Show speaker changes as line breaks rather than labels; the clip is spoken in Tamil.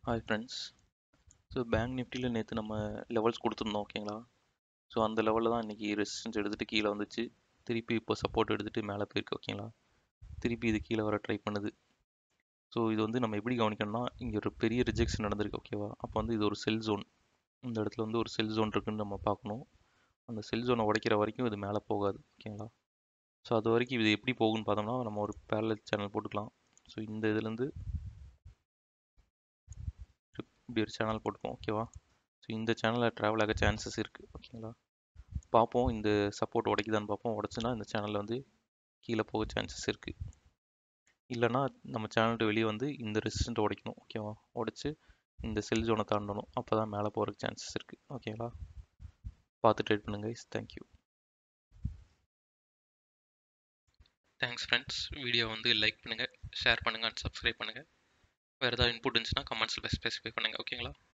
ஹாய் ஃப்ரெண்ட்ஸ் ஸோ பேங்க் நிஃப்டியில் நேற்று நம்ம லெவல்ஸ் கொடுத்துருந்தோம் ஓகேங்களா ஸோ அந்த லெவலில் தான் இன்றைக்கி ரெசிஸ்டன்ஸ் எடுத்துகிட்டு கீழே வந்துச்சு திருப்பி இப்போ சப்போர்ட் எடுத்துகிட்டு மேலே போயிருக்கு ஓகேங்களா திருப்பி இது கீழே வர ட்ரை பண்ணுது ஸோ இது வந்து நம்ம எப்படி கவனிக்கணும்னா இங்கே ஒரு பெரிய ரிஜெக்ஷன் நடந்திருக்கு ஓகேவா அப்போ வந்து இது ஒரு செல் ஜோன் இந்த இடத்துல வந்து ஒரு செல் ஜோன் இருக்குன்னு நம்ம பார்க்கணும் அந்த செல் ஜோனை உடைக்கிற வரைக்கும் இது மேலே போகாது ஓகேங்களா ஸோ அது வரைக்கும் இது எப்படி போகுன்னு பார்த்தோம்னா நம்ம ஒரு பேரலல் சேனல் போட்டுக்கலாம் ஸோ இந்த இதுலேருந்து இப்படி ஒரு சேனல் போட்டுப்போம் ஓகேவா ஸோ இந்த சேனலில் ட்ராவல் ஆக சான்சஸ் இருக்குது ஓகேங்களா பார்ப்போம் இந்த சப்போர்ட் உடைக்குதான்னு பார்ப்போம் உடச்சுன்னா இந்த சேனலில் வந்து கீழே போக சான்சஸ் இருக்குது இல்லைனா நம்ம சேனல்ட்டு வெளியே வந்து இந்த ரெசிஸ்டண்ட் உடைக்கணும் ஓகேவா உடச்சி இந்த செல் ஜோனை தாண்டணும் அப்போ தான் மேலே போகிறதுக்கு சான்சஸ் இருக்குது ஓகேங்களா பார்த்து ட்ரேட் பண்ணுங்க is thank you thanks friends video வந்து லைக் பண்ணுங்கள் ஷேர் பண்ணுங்கள் அண்ட் சப்ஸ்கிரைப் பண்ணுங்கள் வேறு ஏதாவது இன்புட் இருந்துச்சுன்னா கமெண்ட்ஸில் ஸ்பெசிஃபை பண்ணுங்கள் ஓகேங்களா